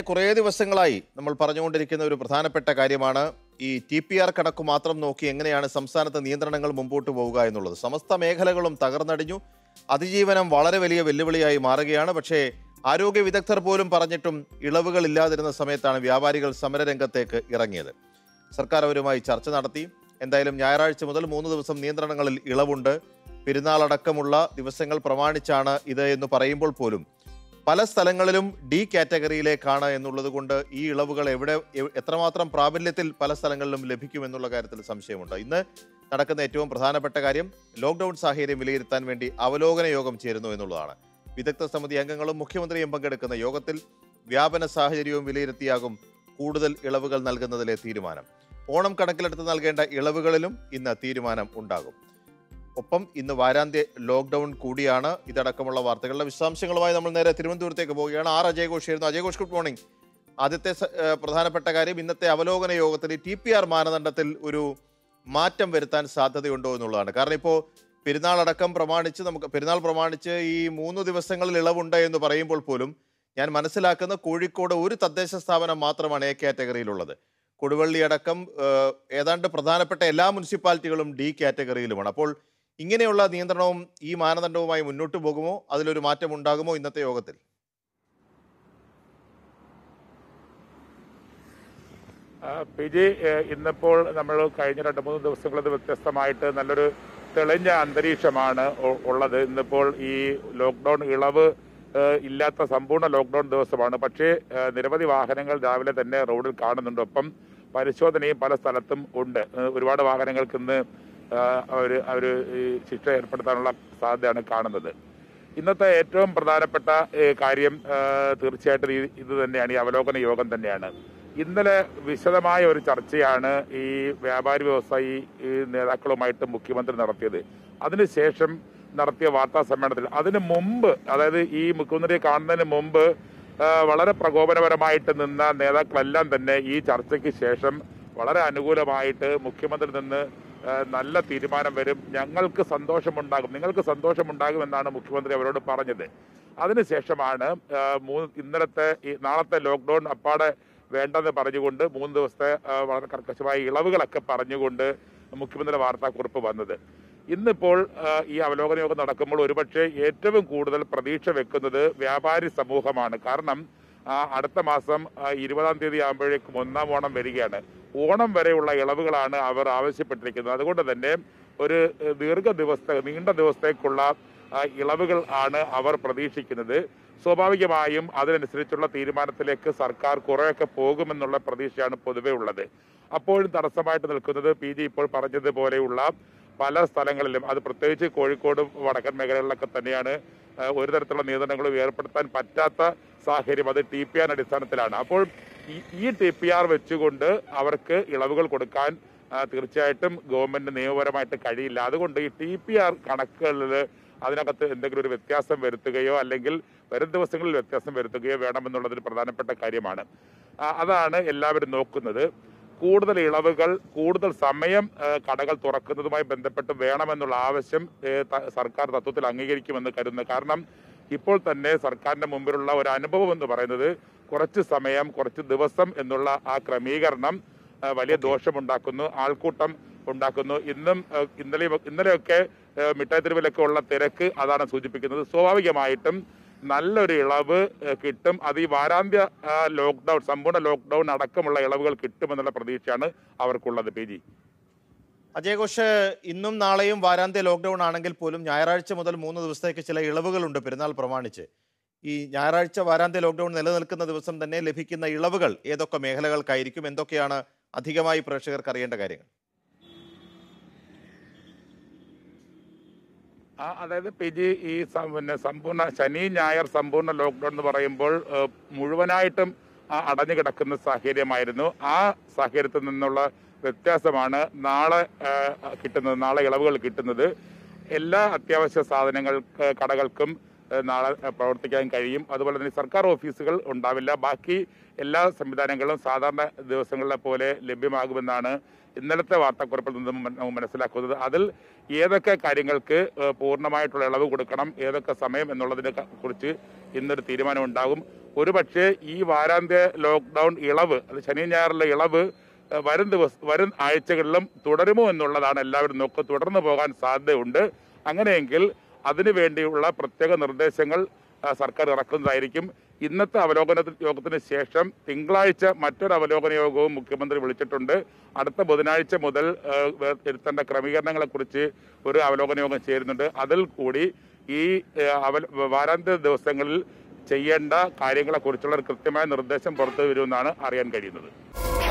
കുറേ ദിവസങ്ങളായി നമ്മൾ പറഞ്ഞുകൊണ്ടിരിക്കുന്ന ഒരു പ്രധാനപ്പെട്ട കാര്യമാണ് ഈ ടി പി ആർ കണക്ക് മാത്രം നോക്കി എങ്ങനെയാണ് സംസ്ഥാനത്തെ നിയന്ത്രണങ്ങൾ മുമ്പോട്ട് പോവുക എന്നുള്ളത് സമസ്ത മേഖലകളും തകർന്നടിഞ്ഞു അതിജീവനം വളരെ വലിയ വെല്ലുവിളിയായി മാറുകയാണ് പക്ഷേ ആരോഗ്യ വിദഗ്ധർ പോലും പറഞ്ഞിട്ടും ഇളവുകൾ ഇല്ലാതിരുന്ന സമയത്താണ് വ്യാപാരികൾ സമരരംഗത്തേക്ക് ഇറങ്ങിയത് സർക്കാർ അവരുമായി ചർച്ച നടത്തി എന്തായാലും ഞായറാഴ്ച മുതൽ മൂന്ന് ദിവസം നിയന്ത്രണങ്ങളിൽ ഇളവുണ്ട് പെരുന്നാളടക്കമുള്ള ദിവസങ്ങൾ പ്രമാണിച്ചാണ് ഇത് എന്ന് പറയുമ്പോൾ പോലും പല സ്ഥലങ്ങളിലും ഡി കാറ്റഗറിയിലേക്കാണ് എന്നുള്ളത് കൊണ്ട് ഈ ഇളവുകൾ എവിടെ എ- എത്രമാത്രം പ്രാബല്യത്തിൽ പല സ്ഥലങ്ങളിലും ലഭിക്കും എന്നുള്ള കാര്യത്തിൽ സംശയമുണ്ട് ഇന്ന് നടക്കുന്ന ഏറ്റവും പ്രധാനപ്പെട്ട കാര്യം ലോക്ക്ഡൌൺ സാഹചര്യം വിലയിരുത്താൻ വേണ്ടി അവലോകന യോഗം ചേരുന്നു എന്നുള്ളതാണ് വിദഗ്ധ സമിതി അംഗങ്ങളും മുഖ്യമന്ത്രിയും പങ്കെടുക്കുന്ന യോഗത്തിൽ വ്യാപന സാഹചര്യവും വിലയിരുത്തിയാകും കൂടുതൽ ഇളവുകൾ നൽകുന്നതിലെ തീരുമാനം ഓണം കണക്കിലെടുത്ത് നൽകേണ്ട ഇളവുകളിലും ഇന്ന് തീരുമാനം ഉണ്ടാകും ഒപ്പം ഇന്ന് വാരാന്ത്യ ലോക്ക്ഡൌൺ കൂടിയാണ് ഇതടക്കമുള്ള വാർത്തകളുടെ വിശദാംശങ്ങളുമായി നമ്മൾ നേരെ തിരുവനന്തപുരത്തേക്ക് പോവുകയാണ് ആർ അജയ് ഘോഷ് ആയിരുന്നു അജയ് ഘോഷ് ഗുഡ് മോർണിംഗ് ആദ്യത്തെ സ- ഏഹ് പ്രധാനപ്പെട്ട കാര്യം ഇന്നത്തെ അവലോകന യോഗത്തിൽ ടി പി ആർ മാനദണ്ഡത്തിൽ ഒരു മാറ്റം വരുത്താൻ സാധ്യതയുണ്ടോ എന്നുള്ളതാണ് കാരണം ഇപ്പോൾ പെരുന്നാൾ അടക്കം പ്രമാണിച്ച് നമുക്ക് പെരുന്നാൾ പ്രമാണിച്ച് ഈ മൂന്ന് ദിവസങ്ങളിൽ ഇളവുണ്ട് എന്ന് പറയുമ്പോൾ പോലും ഞാൻ മനസ്സിലാക്കുന്ന കോഴിക്കോട് ഒരു തദ്ദേശ സ്ഥാപനം മാത്രമാണ് എ കാറ്റഗറിയിലുള്ളത് കൊടുവള്ളി അടക്കം ഏഹ്, ഏതാണ്ട് പ്രധാനപ്പെട്ട എല്ലാ മുനിസിപ്പാലിറ്റികളും ഡി കാറ്റഗറിയിലുമാണ് അപ്പോൾ ഇങ്ങനെയുള്ള നിയന്ത്രണവും ഈ മാനദണ്ഡവുമായി മുന്നോട്ട് പോകുമോ അതിലൊരു മാറ്റം ഉണ്ടാകുമോ ഇന്നത്തെ യോഗത്തിൽ ആ, പി ജി ഏഹ്, ഇന്നിപ്പോൾ നമ്മൾ കഴിഞ്ഞ രണ്ട് മൂന്ന് ദിവസങ്ങളിൽ വ്യത്യസ്തമായിട്ട് നല്ലൊരു തെളിഞ്ഞ അന്തരീക്ഷമാണ് ഉ- ഉള്ളത് ഇന്നിപ്പോൾ ഈ ലോക്ക്ഡൌൺ ഇളവ് ഏഹ്, ഇല്ലാത്ത സമ്പൂർണ്ണ ലോക്ക്ഡൌൺ ദിവസമാണ് പക്ഷേ ഏഹ്, നിരവധി വാഹനങ്ങൾ രാവിലെ തന്നെ റോഡിൽ കാണുന്നുണ്ട് ഒപ്പം പരിശോധനയും പല സ്ഥലത്തും ഉണ്ട് ഏഹ്, ഒരുപാട് വാഹനങ്ങൾക്ക് ഇന്ന് അവർ അവർ ഈ ശിക്ഷ ഏർപ്പെടുത്താനുള്ള സാധ്യതയാണ് കാണുന്നത് ഇന്നത്തെ ഏറ്റവും പ്രധാനപ്പെട്ട ഏഹ്, കാര്യം ഏഹ്, തീർച്ചയായിട്ടും ഈ- ഇത് തന്നെയാണ് ഈ അവലോകന യോഗം തന്നെയാണ് ഇന്നലെ വിശദമായ ഒരു ചർച്ചയാണ് ഈ വ്യാപാരി വ്യവസായി ഈ നേതാക്കളുമായിട്ട് മുഖ്യമന്ത്രി നടത്തിയത് അതിനുശേഷം നടത്തിയ വാർത്താ സമ്മേളനത്തിൽ അതിനു മുമ്പ് അതായത് ഈ മുഖ്യമന്ത്രിയെ കാണുന്നതിന് മുമ്പ് ആ, വളരെ പ്രകോപനപരമായിട്ട് നിന്ന നേതാക്കളെല്ലാം തന്നെ ഈ ചർച്ചയ്ക്ക് ശേഷം വളരെ അനുകൂലമായിട്ട് മുഖ്യമന്ത്രി നിന്ന് ആ, നല്ല തീരുമാനം വരും ഞങ്ങൾക്ക് സന്തോഷമുണ്ടാകും നിങ്ങൾക്ക് സന്തോഷമുണ്ടാകും എന്നാണ് മുഖ്യമന്ത്രി അവരോട് പറഞ്ഞത് അതിനുശേഷമാണ് ആ, മൂന്ന് ഇന്നലത്തെ ഈ നാളത്തെ ലോക്ക്ഡൌൺ അപ്പാടെ വേണ്ടെന്ന് പറഞ്ഞുകൊണ്ട് മൂന്ന് ദിവസത്തെ ആ, വളരെ കർക്കശമായ ഇളവുകളൊക്കെ പറഞ്ഞുകൊണ്ട് മുഖ്യമന്ത്രി വാർത്താക്കുറിപ്പ് വന്നത് ഇന്നിപ്പോൾ ആ, ഈ അവലോകന യോഗം നടക്കുമ്പോൾ ഒരുപക്ഷെ ഏറ്റവും കൂടുതൽ പ്രതീക്ഷ വെക്കുന്നത് വ്യാപാരി സമൂഹമാണ് കാരണം ആ, അടുത്ത മാസം ആ, ഇരുപതാം തീയതി ആകുമ്പോഴേക്കും ഒന്നാം ഓണം വരികയാണ് ഓണം വരെയുള്ള ഇളവുകളാണ് അവർ ആവശ്യപ്പെട്ടിരിക്കുന്നത് അതുകൊണ്ട് തന്നെ ഒരു ഏഹ്, ദീർഘ ദിവസത്തെ നീണ്ട ദിവസത്തേക്കുള്ള ആ, ഇളവുകൾ ആണ് അവർ പ്രതീക്ഷിക്കുന്നത് സ്വാഭാവികമായും അതിനനുസരിച്ചുള്ള തീരുമാനത്തിലേക്ക് സർക്കാർ കുറെയൊക്കെ പോകുമെന്നുള്ള പ്രതീക്ഷയാണ് പൊതുവെ ഉള്ളത് അപ്പോഴും തടസ്സമായിട്ട് നിൽക്കുന്നത് പി ജി ഇപ്പോൾ പറഞ്ഞതുപോലെയുള്ള പല സ്ഥലങ്ങളിലും അത് പ്രത്യേകിച്ച് കോഴിക്കോട് വടക്കൻ മേഖലകളിലൊക്കെ തന്നെയാണ് ആ, ഒരു തരത്തിലുള്ള നിയന്ത്രണങ്ങളും ഏർപ്പെടുത്താൻ പറ്റാത്ത സാഹചര്യം അത് ടി പി ആർ അടിസ്ഥാനത്തിലാണ് അപ്പോൾ ഈ- ഈ ടി പി ആർ വെച്ചുകൊണ്ട് അവർക്ക് ഇളവുകൾ കൊടുക്കാൻ ആ, തീർച്ചയായിട്ടും ഗവൺമെന്റ് നിയമപരമായിട്ട് കഴിയില്ല അതുകൊണ്ട് ഈ ടി പി ആർ കണക്കുകളിൽ അതിനകത്ത് എന്തെങ്കിലും ഒരു വ്യത്യാസം വരുത്തുകയോ അല്ലെങ്കിൽ വരും ദിവസങ്ങളിൽ വ്യത്യാസം വരുത്തുകയോ വേണമെന്നുള്ളതൊരു പ്രധാനപ്പെട്ട കാര്യമാണ് ആ, അതാണ് എല്ലാവരും നോക്കുന്നത് കൂടുതൽ ഇളവുകൾ കൂടുതൽ സമയം ആ, കടകൾ തുറക്കുന്നതുമായി ബന്ധപ്പെട്ട് വേണമെന്നുള്ള ആവശ്യം ഏ, ത- സർക്കാർ തത്വത്തിൽ അംഗീകരിക്കുമെന്ന് കരുതുന്നു കാരണം ഇപ്പോൾ തന്നെ സർക്കാരിന്റെ മുമ്പിലുള്ള ഒരു അനുഭവം എന്ന് പറയുന്നത് കുറച്ച് സമയം കുറച്ച് ദിവസം എന്നുള്ള ആ ക്രമീകരണം ആ, വലിയ ദോഷമുണ്ടാക്കുന്നു ആൾക്കൂട്ടം ഉണ്ടാക്കുന്നു ഇന്നും ആ, ഇന്നലെയും ഇന്നലെയൊക്കെ ആ, മിഠായി തെരുവിലൊക്കെ ഉള്ള തിരക്ക് അതാണ് സൂചിപ്പിക്കുന്നത് സ്വാഭാവികമായിട്ടും നല്ലൊരു ഇളവ് ആ, കിട്ടും അത് ഈ വാരാന്ത്യ ആ, ലോക്ക്ഡൌൺ സമ്പൂർണ്ണ ലോക്ക്ഡൌൺ അടക്കമുള്ള ഇളവുകൾ കിട്ടുമെന്നുള്ള പ്രതീക്ഷയാണ് അവർക്കുള്ളത് പി ജി അജയ് ഘോഷ് ഇന്നും നാളെയും വാരാന്ത്യ ലോക്ക്ഡൌൺ ആണെങ്കിൽ പോലും ഞായറാഴ്ച മുതൽ മൂന്ന് ദിവസത്തേക്ക് ചില ഇളവുകളുണ്ട് പെരുന്നാൾ പ്രമാണിച്ച് ഈ ഞായറാഴ്ച വാരാന്ത്യ ലോക്ക്ഡൌൺ നിലനിൽക്കുന്ന ദിവസം തന്നെ ലഭിക്കുന്ന ഇളവുകൾ ഏതൊക്കെ മേഖലകൾക്കായിരിക്കും എന്തൊക്കെയാണ് അധികമായി പ്രേക്ഷകർക്ക് അറിയേണ്ട കാര്യങ്ങൾ ആ അതായത് പി ജി ഈ സം- പിന്നെ സമ്പൂർണ്ണ ശനി ഞായർ സമ്പൂർണ്ണ ലോക്ക്ഡൌൺ എന്ന് പറയുമ്പോൾ ഏഹ്, മുഴുവനായിട്ടും ആ അടഞ്ഞു കിടക്കുന്ന സാഹചര്യമായിരുന്നു ആ സാഹചര്യത്തിൽ നിന്നുള്ള വ്യത്യാസമാണ് നാളെ ഏഹ്, കിട്ടുന്നത് നാളെ ഇളവുകൾ കിട്ടുന്നത് എല്ലാ അത്യാവശ്യ സാധനങ്ങൾ ഏഹ്, കടകൾക്കും ഏഹ് നാളെ ഏഹ് പ്രവർത്തിക്കാൻ കഴിയും അതുപോലെ തന്നെ സർക്കാർ ഓഫീസുകൾ ഉണ്ടാവില്ല ബാക്കി എല്ലാ സംവിധാനങ്ങളും സാധാരണ ദിവസങ്ങളിലെ പോലെ ലഭ്യമാകുമെന്നാണ് ഇന്നലത്തെ വാർത്താക്കുറിപ്പിൽ നിന്നും മന- മനസ്സിലാക്കുന്നത് അതിൽ ഏതൊക്കെ കാര്യങ്ങൾക്ക് ഏഹ് പൂർണ്ണമായിട്ടുള്ള ഇളവ് കൊടുക്കണം ഏതൊക്കെ സമയം എന്നുള്ളതിനെ ക- കുറിച്ച് ഇന്നൊരു തീരുമാനം ഉണ്ടാകും ഒരുപക്ഷെ ഈ വാരാന്ത്യ ലോക്ക്ഡൌൺ ഇളവ് അത് ശനി ഞായറിലെ ഇളവ് ഏഹ് വരും ദിവസം വരും ആഴ്ചകളിലും തുടരുമോ എന്നുള്ളതാണ് എല്ലാവരും നോക്കുക തുടർന്ന് പോകാൻ സാധ്യതയുണ്ട് അങ്ങനെയെങ്കിൽ അതിനു വേണ്ടിയുള്ള പ്രത്യേക നിർദ്ദേശങ്ങൾ ആ, സർക്കാർ ഇറക്കുന്നതായിരിക്കും ഇന്നത്തെ അവലോകന യോഗത്തിന് ശേഷം തിങ്കളാഴ്ച മറ്റൊരു അവലോകന യോഗവും മുഖ്യമന്ത്രി വിളിച്ചിട്ടുണ്ട് അടുത്ത ബുധനാഴ്ച മുതൽ ആ, വേ- വരുത്തേണ്ട ക്രമീകരണങ്ങളെ കുറിച്ച് ഒരു അവലോകന യോഗം ചേരുന്നുണ്ട് അതിൽ കൂടി ഈ ആ, അവൽ വാരാന്ത്യ ദിവസങ്ങളിൽ ചെയ്യേണ്ട കാര്യങ്ങളെക്കുറിച്ചുള്ള ഒരു കൃത്യമായ നിർദ്ദേശം പുറത്തു വരുമെന്നാണ് അറിയാൻ കഴിയുന്നത്